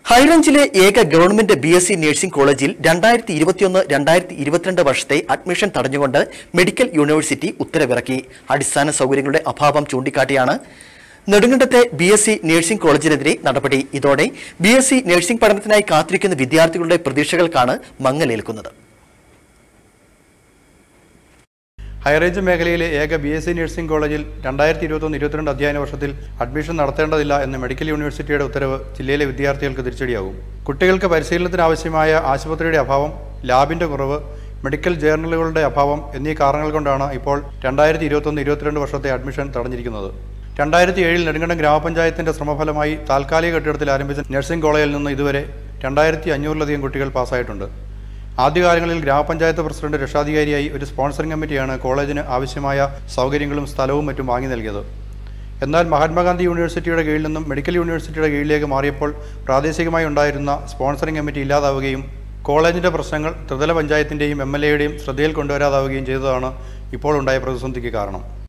ഹൈറേഞ്ചിലെ ഏക government B S C nursing കോളേജിൽ രണ്ടായിരത്തി ഇരുപത്തിയൊന്ന് രണ്ടായിരത്തി ഇരുപത്തിരണ്ട് വർഷത്തെ അഡ്മിഷൻ തടഞ്ഞുകൊണ്ട് മെഡിക്കൽ യൂണിവേഴ്സിറ്റി ഉത്തരവിറക്കി അടിസ്ഥാന സൗകര്യങ്ങളുടെ അഭാവം ചൂണ്ടിക്കാട്ടിയാണ് നെടുങ്കണ്ടത്തെ ബി എസ് സി നഴ്സിംഗ് കോളേജിനെതിരെ നടപടി ഇതോടെ ബി എസ് സി നഴ്സിംഗ് പഠനത്തിനായി കാത്തിരിക്കുന്ന വിദ്യാർത്ഥികളുടെ പ്രതീക്ഷകൾക്കാണ് മങ്ങലേൽക്കുന്നത് ഹൈറേഞ്ച് മേഖലയിലെ ഏക ബി എസ് സി നഴ്സിംഗ് കോളേജിൽ രണ്ടായിരത്തി ഇരുപത്തൊന്ന് ഇരുപത്തിരണ്ട് അധ്യയന വർഷത്തിൽ അഡ്മിഷൻ നടത്തേണ്ടതില്ല എന്ന മെഡിക്കൽ യൂണിവേഴ്സിറ്റിയുടെ ഉത്തരവ് ജില്ലയിലെ വിദ്യാർത്ഥികൾക്ക് തിരിച്ചടിയാകും കുട്ടികൾക്ക് പരിശീലനത്തിന് ആവശ്യമായ ആശുപത്രിയുടെ അഭാവം ലാബിന്റെ കുറവ് മെഡിക്കൽ ജേർണലുകളുടെ അഭാവം എന്നീ കാരണങ്ങൾ കൊണ്ടാണ് ഇപ്പോൾ രണ്ടായിരത്തി ഇരുപത്തൊന്ന് ഇരുപത്തിരണ്ട് വർഷത്തെ അഡ്മിഷൻ തടഞ്ഞിരിക്കുന്നത് രണ്ടായിരത്തി ഏഴിൽ നെടുങ്കണ്ടം ഗ്രാമപഞ്ചായത്തിന്റെ ശ്രമഫലമായി താൽക്കാലിക കെട്ടിടത്തിൽ ആരംഭിച്ച നഴ്സിംഗ് കോളേജിൽ നിന്ന് ഇതുവരെ രണ്ടായിരത്തി അഞ്ഞൂറിലധികം കുട്ടികൾ പാസ്സായിട്ടുണ്ട് ആദ്യകാലങ്ങളിൽ ഗ്രാമപഞ്ചായത്ത് പ്രസിഡന്റ് രക്ഷാധികാരിയായി ഒരു സ്പോൺസറിംഗ് കമ്മിറ്റിയാണ് കോളേജിന് ആവശ്യമായ സൗകര്യങ്ങളും സ്ഥലവും മറ്റും വാങ്ങി നൽകിയത് എന്നാൽ മഹാത്മാഗാന്ധി യൂണിവേഴ്സിറ്റിയുടെ കീഴിൽ നിന്നും മെഡിക്കൽ യൂണിവേഴ്സിറ്റിയുടെ കീഴിലേക്ക് മാറിയപ്പോൾ പ്രാദേശികമായി ഉണ്ടായിരുന്ന സ്പോൺസറിംഗ് കമ്മിറ്റി ഇല്ലാതാവുകയും കോളേജിന്റെ പ്രശ്നങ്ങൾ ത്രിതല പഞ്ചായത്തിന്റെയും എം എൽ എയുടെയും ശ്രദ്ധയിൽ കൊണ്ടുവരാതാവുകയും ചെയ്തതാണ് ഇപ്പോൾ ഉണ്ടായ പ്രതിസന്ധിക്ക് കാരണം